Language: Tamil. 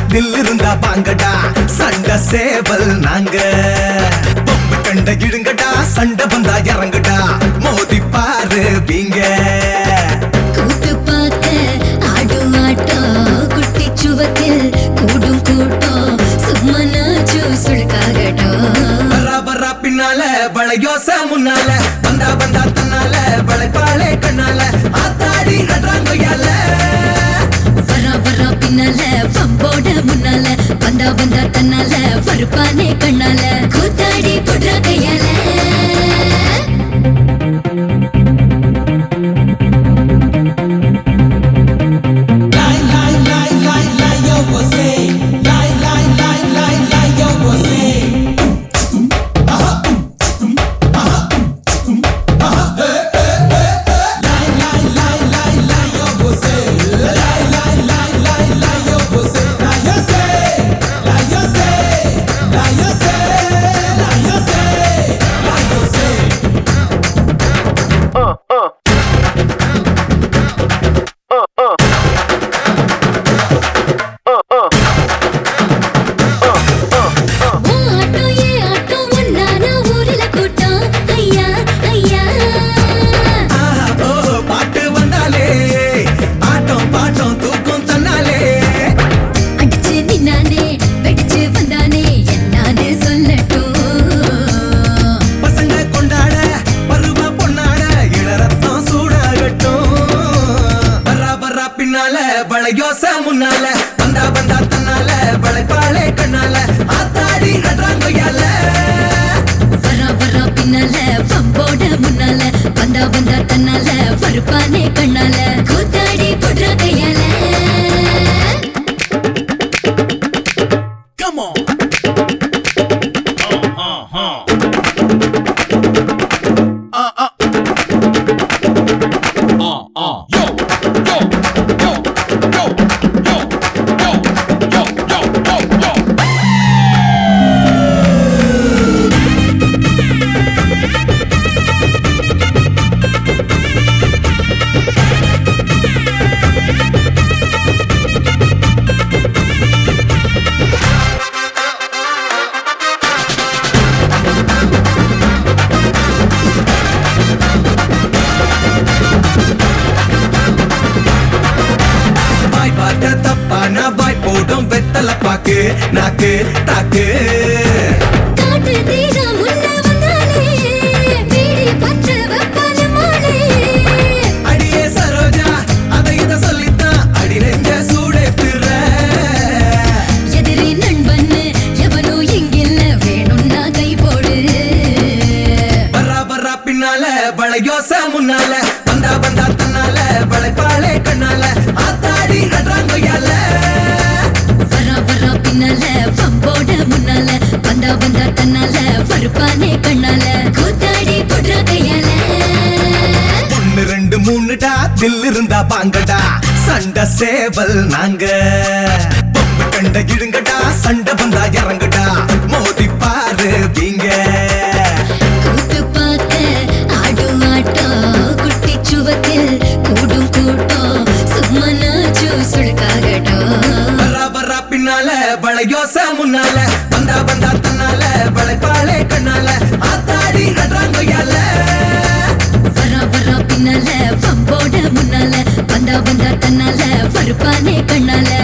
தில் இருந்தா வாங்கடா சண்டை சேவல் நாங்க பொம்பு கண்ட இழுங்கடா சண்டை வந்தா இறங்குடா மோதி பாரு வீங்க கூத்து பார்க்க ஆடும் ஆட்டம் குட்டி சுவத்தில் கூடும் கூட்டம் சும்மனாச்சு சுழுக்காகட்டும் வரா வரா பின்னால வளையோச முன்னால வந்தா வந்தா தன்னால வளைப்பாளே கண்ணால ஆத்தாடி அட்ராங்கொய்யால வரா வரா பின்னால பம்போட முன்னால வந்தா வந்தா தன்னால பருப்பானே கண்ணால கூத்தாடி புடுற கையால ஓ ஆட்டோ ஏ ஆட்டோ ஒன்னான ஊர்ல கூட்டம் ஐயா ஐயா ஆஹா, ஓஹோ, பாட்டு வந்தாலே ஆட்டம் பாட்டம் தூக்கம் தன்னாலே அடிச்சு நின்னானே வெடிச்சு வந்தானே என்னான்னு சொல்லட்டும் பசங்க கொண்டாட பருவ பொன்னாட இளரத்தம் சூடாகட்டும் வரா வரா பின்னால வளையோச முன்னால வந்தா வந்தா தன்னால வளைப்பாளே கண்ணால ஆத்தாடி அட்ராங்கொய்யால வரா வரா பின்னால பம்போட முன்னால வந்தா வந்தா தன்னால பருப்பானே கண்ணால கூத்தாடி புடுற கையால Come on. வாய் பார்த்த தப்பான வாய் போடும் வெத்தல பாக்கு நாக்கு தாக்கு காட்டு தீரா முன்ன வந்தாலே வீடி பற்ற வெப்பான மாலே அடியே சரோஜா அதை இத சொல்லித்தான் அடி நெஞ்ச சூடேத்துற எதிரி நண்பன்னு எவனோ இங்கில்ல வேணும்னா கை போடு வரா வரா பின்னால வளையோச முன்னால வந்தா வந்தா தன்னால வளைப்பாளே கண்ணால ஆத்தாடி அட்ராங்கொய்யால வரா வரா பின்னால பம்போட முன்னால வந்தா வந்தா தன்னால பருப்பானே கண்ணால கூத்தாடி புடுற கையால ஒன்னு ரெண்டு மூணுடா தில் இருந்தா வாங்கடா சண்டை சேவல் நாங்க பொம்பு கண்ட இழுங்கடா சண்டை வந்தா இறங்குடா மோதி பாரு வீங்க கூத்து பார்க்க ஆடும் ஆட்டம் குட்டி சுவத்தில் கூடும் கூட்டம் சும்மனாச்சு சுழுக்காகட்டும் வரா வரா பின்னால வளையோச முன்னால வந்தா வந்தா தன்னால வளைப்பாளே கண்ணால ஆத்தாடி அட்ராங்கொய்யால வரா வரா பின்னால பம்போட முன்னால வந்தா வந்தா தன்னால பருப்பானே கண்ணால